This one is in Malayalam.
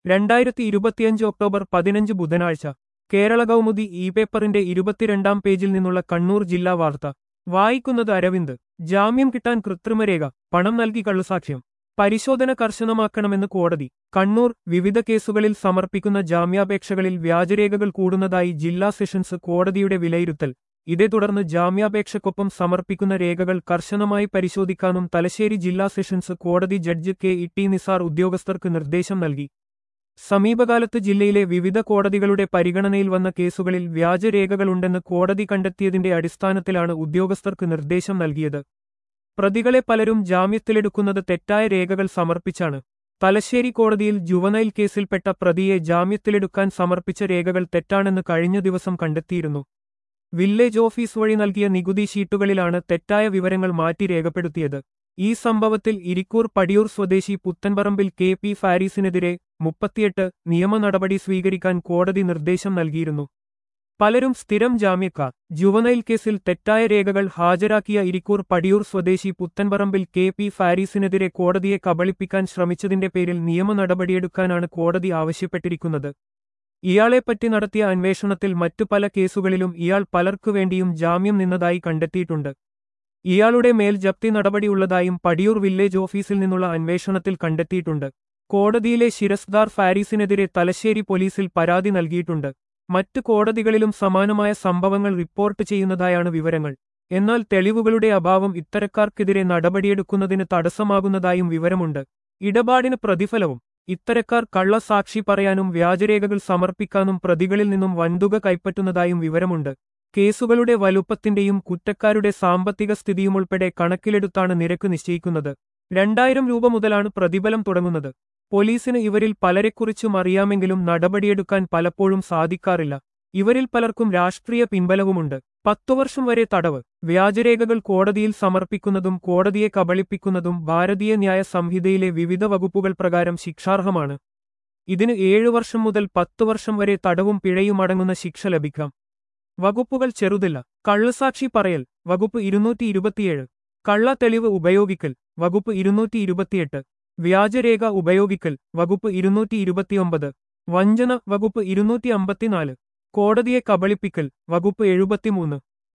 രണ്ടായിരത്തി ഇരുപത്തിയഞ്ച് ഒക്ടോബർ പതിനഞ്ച് ബുധനാഴ്ച കേരള കൗമുദി ഇ പേപ്പറിന്റെ ഇരുപത്തിരണ്ടാം പേജിൽ നിന്നുള്ള കണ്ണൂർ ജില്ലാ വാർത്ത വായിക്കുന്നത് അരവിന്ദ് ജാമ്യം കിട്ടാൻ കൃത്രിമരേഖ പണം നൽകി കള്ളുസാക്ഷ്യം പരിശോധന കർശനമാക്കണമെന്ന് കോടതി കണ്ണൂർ വിവിധ കേസുകളിൽ സമർപ്പിക്കുന്ന ജാമ്യാപേക്ഷകളിൽ വ്യാജരേഖകൾ കൂടുന്നതായി ജില്ലാ സെഷൻസ് കോടതിയുടെ വിലയിരുത്തൽ ഇതേ തുടർന്ന് ജാമ്യാപേക്ഷക്കൊപ്പം സമർപ്പിക്കുന്ന രേഖകൾ കർശനമായി പരിശോധിക്കാനും തലശ്ശേരി ജില്ലാ സെഷൻസ് കോടതി judge K E T Nisar ഉദ്യോഗസ്ഥർക്ക് നിർദ്ദേശം നൽകി സമീപകാലത്ത് ജില്ലയിലെ വിവിധ കോടതികളുടെ പരിഗണനയിൽ വന്ന കേസുകളിൽ വ്യാജരേഖകളുണ്ടെന്ന് കോടതി കണ്ടെത്തിയതിന്റെ അടിസ്ഥാനത്തിലാണ് ഉദ്യോഗസ്ഥർക്ക് നിർദ്ദേശം നൽകിയത് പ്രതികളെ പലരും ജാമ്യത്തിലെടുക്കുന്നത് തെറ്റായ രേഖകൾ സമർപ്പിച്ചാണ് തലശ്ശേരി കോടതിയിൽ ജുവനൈൽ കേസിൽപ്പെട്ട പ്രതിയെ ജാമ്യത്തിലെടുക്കാൻ സമർപ്പിച്ച രേഖകൾ തെറ്റാണെന്ന് കഴിഞ്ഞ ദിവസം കണ്ടെത്തിയിരുന്നു വില്ലേജ് ഓഫീസ് വഴി നൽകിയ നികുതി ഷീറ്റുകളിലാണ് തെറ്റായ വിവരങ്ങൾ മാറ്റി രേഖപ്പെടുത്തിയത് ഈ സംഭവത്തിൽ ഇരിക്കൂർ പടിയൂർ സ്വദേശി പുത്തൻപറമ്പിൽ കെ പി ഫാരീസിനെതിരെ മുപ്പത്തിയെട്ട് നിയമ നടപടി സ്വീകരിക്കാൻ കോടതി നിർദ്ദേശം നൽകിയിരുന്നു പലരും സ്ഥിരം ജാമ്യക്കാർ ജുവനൈൽ കേസിൽ തെറ്റായ രേഖകൾ ഹാജരാക്കിയ ഇരിക്കൂർ പടിയൂർ സ്വദേശി പുത്തൻപറമ്പിൽ കെ പി ഫാരീസിനെതിരെ കോടതിയെ കബളിപ്പിക്കാൻ ശ്രമിച്ചതിന്റെ പേരിൽ നിയമ നടപടിയെടുക്കാനാണ് കോടതി ആവശ്യപ്പെട്ടിരിക്കുന്നത് ഇയാളെപ്പറ്റി നടത്തിയ അന്വേഷണത്തിൽ മറ്റു പല കേസുകളിലും ഇയാൾ പലർക്കു വേണ്ടിയും ജാമ്യം നിന്നതായി കണ്ടെത്തിയിട്ടുണ്ട് ഇയാളുടെ മേൽ ജപ്തി നടപടിയുള്ളതായും പടിയൂർ വില്ലേജ് ഓഫീസിൽ നിന്നുള്ള അന്വേഷണത്തിൽ കണ്ടെത്തിയിട്ടുണ്ട് കോടതിയിലെ ശിരസ്ദാർ ഫാരീസിനെതിരെ തലശ്ശേരി പോലീസിൽ പരാതി നൽകിയിട്ടുണ്ട് മറ്റു കോടതികളിലും സമാനമായ സംഭവങ്ങൾ റിപ്പോർട്ട് ചെയ്യുന്നതായാണ് വിവരങ്ങൾ എന്നാൽ തെളിവുകളുടെ അഭാവം ഇത്തരക്കാർക്കെതിരെ നടപടിയെടുക്കുന്നതിന് തടസ്സമാകുന്നതായും വിവരമുണ്ട് ഇടപാടിന് പ്രതിഫലവും ഇത്തരക്കാർ കള്ളസാക്ഷി പറയാനും വ്യാജരേഖകൾ സമർപ്പിക്കാനും പ്രതികളിൽ നിന്നും വൻതുക കൈപ്പറ്റുന്നതായും വിവരമുണ്ട് കേസുകളുടെ വലുപ്പത്തിന്റെയും കുറ്റക്കാരുടെ സാമ്പത്തിക സ്ഥിതിയുമുൾപ്പെടെ കണക്കിലെടുത്താണ് നിരക്ക് നിശ്ചയിക്കുന്നത് രണ്ടായിരം രൂപ മുതലാണ് പ്രതിഫലം തുടങ്ങുന്നത് പോലീസിന് ഇവരിൽ പലരെക്കുറിച്ചും അറിയാമെങ്കിലും നടപടിയെടുക്കാൻ പലപ്പോഴും സാധിക്കാറില്ല ഇവരിൽ പലർക്കും രാഷ്ട്രീയ പിൻബലവുമുണ്ട് പത്തു വർഷം വരെ തടവ് വ്യാജരേഖകൾ കോടതിയിൽ സമർപ്പിക്കുന്നതും കോടതിയെ കബളിപ്പിക്കുന്നതും ഭാരതീയ ന്യായ സംഹിതയിലെ വിവിധ വകുപ്പുകൾ പ്രകാരം ശിക്ഷാർഹമാണ് ഇതിന് ഏഴു വർഷം മുതൽ പത്തു വർഷം വരെ തടവും പിഴയും അടങ്ങുന്ന ശിക്ഷ ലഭിക്കാം വകുപ്പുകൾ ചെറുതില്ല കള്ളുസാക്ഷി പറയൽ വകുപ്പ് ഇരുന്നൂറ്റി ഇരുപത്തിയേഴ് കള്ള തെളിവ് ഉപയോഗിക്കൽ വകുപ്പ് ഇരുന്നൂറ്റി ഇരുപത്തിയെട്ട് വ്യാജരേഖ ഉപയോഗിക്കൽ വകുപ്പ് ഇരുന്നൂറ്റി ഇരുപത്തിയൊമ്പത് വഞ്ചന വകുപ്പ് ഇരുന്നൂറ്റി അമ്പത്തിനാല് കോടതിയെ കബളിപ്പിക്കൽ വകുപ്പ് എഴുപത്തിമൂന്ന്